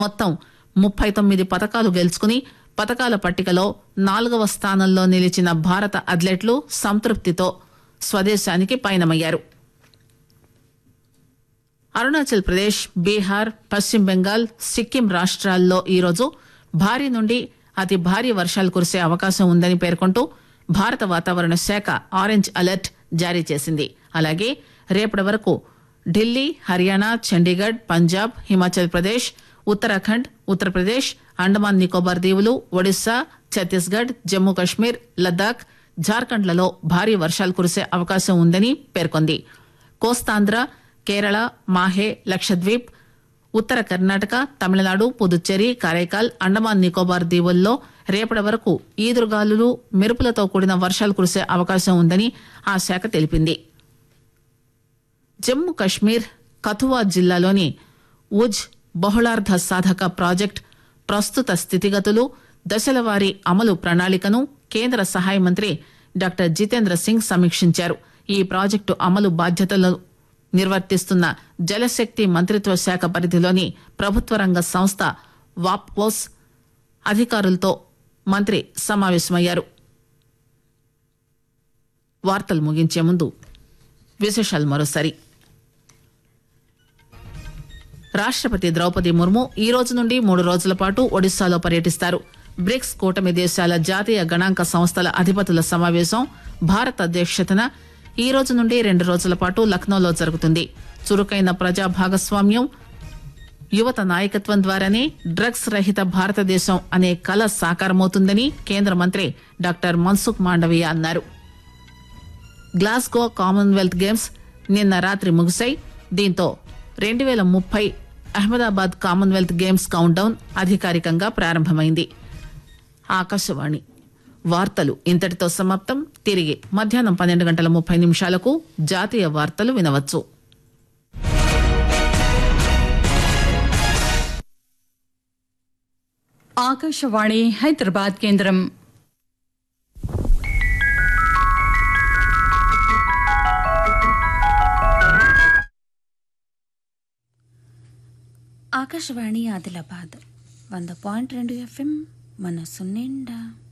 మొత్తం ముప్పై తొమ్మిది పతకాలు గెలుచుకుని పతకాల పట్టికలో నాలుగవ స్థానంలో నిలిచిన భారత అథ్లెట్లు సంతృప్తితో స్వదేశానికి పయనమయ్యారు అరుణాచల్ ప్రదేశ్ బీహార్ పశ్చిమ బెంగాల్ సిక్కిం రాష్ట్రాల్లో ఈరోజు భారీ నుండి అతి భారీ వర్షాలు కురిసే అవకాశం ఉందని పేర్కొంటూ భారత వాతావరణ శాఖ ఆరెంజ్ అలర్ట్ జారీ చేసింది అలాగే రేపటి వరకు ఢిల్లీ హర్యానా చండీగఢ్ పంజాబ్ హిమాచల్ ప్రదేశ్ ఉత్తరాఖండ్ ఉత్తరప్రదేశ్ అండమాన్ నికోబార్ దీవులు ఒడిశా ఛత్తీస్గఢ్ జమ్మూ కశ్మీర్ లద్దాఖ్ జార్ఖండ్లలో భారీ వర్షాలు కురిసే అవకాశం ఉందని పేర్కొంది కోస్తాంధ్ర కేరళ మాహే లక్షద్వీప్ ఉత్తర కర్ణాటక తమిళనాడు పుదుచ్చేరి కారైకాల్ అండమాన్ నికోబార్ దీవుల్లో రేపటి వరకు ఈదురుగాలులు మెరుపులతో కూడిన వర్షాలు కురిసే అవకాశం ఉందని ఆ శాఖ తెలిపింది జమ్మూ కశ్మీర్ కథువా జిల్లాలోని ఉజ్ బహుళార్ధ సాధక ప్రాజెక్ట్ ప్రస్తుత స్థితిగతులు దశలవారీ అమలు ప్రణాళికను కేంద్ర సహాయ మంత్రి డాక్టర్ జితేంద్ర సింగ్ సమీక్షించారు ఈ ప్రాజెక్టు అమలు బాధ్యతలను నిర్వర్తిస్తున్న జలశక్తి మంత్రిత్వ శాఖ పరిధిలోని ప్రభుత్వ రంగ సంస్థ వాప్కోస్ అధికారులతో మంత్రి సమావేశమయ్యారు వార్తలు ముగించే ముందు విశేషాలు మరోసారి రాష్టపతి ద్రౌపది ముర్ము ఈ రోజు నుండి మూడు రోజుల పాటు ఒడిశాలో పర్యటిస్తారు బ్రిక్స్ కూటమి దేశాల జాతీయ గణాంక సంస్థల అధిపతుల సమావేశం భారత్ అధ్యక్షతన ఈ రోజు నుండి రెండు రోజుల పాటు లక్నోలో జరుగుతుంది చురుకైన ప్రజా భాగస్వామ్యం యువత నాయకత్వం ద్వారానే డ్రగ్స్ రహిత భారతదేశం అనే కల సాకారమవుతుందని కేంద్ర మంత్రి డాక్టర్ మన్సుఖ్ మాండవీయ అన్నారు గ్లాస్గో కామన్వెల్త్ గేమ్స్ నిన్న రాత్రి ముగిశాయి దీంతో రెండు వేల ముప్పై అహ్మదాబాద్ కామన్వెల్త్ గేమ్స్ కౌంట్డౌన్ అధికారికంగా ప్రారంభమైంది ఆకాశవాణి వార్తలు ఇంతటితో సమాప్తం తిరిగి మధ్యాహ్నం పన్నెండు గంటల ముప్పై నిమిషాలకు జాతీయ వార్తలు వినవచ్చు ఆకాశవాణి హైదరాబాద్ కేంద్రం ఆకాశవాణి ఆదిలాబాద్ వంద పాయింట్ రెండు ఎఫ్ఎం మనసు నిండా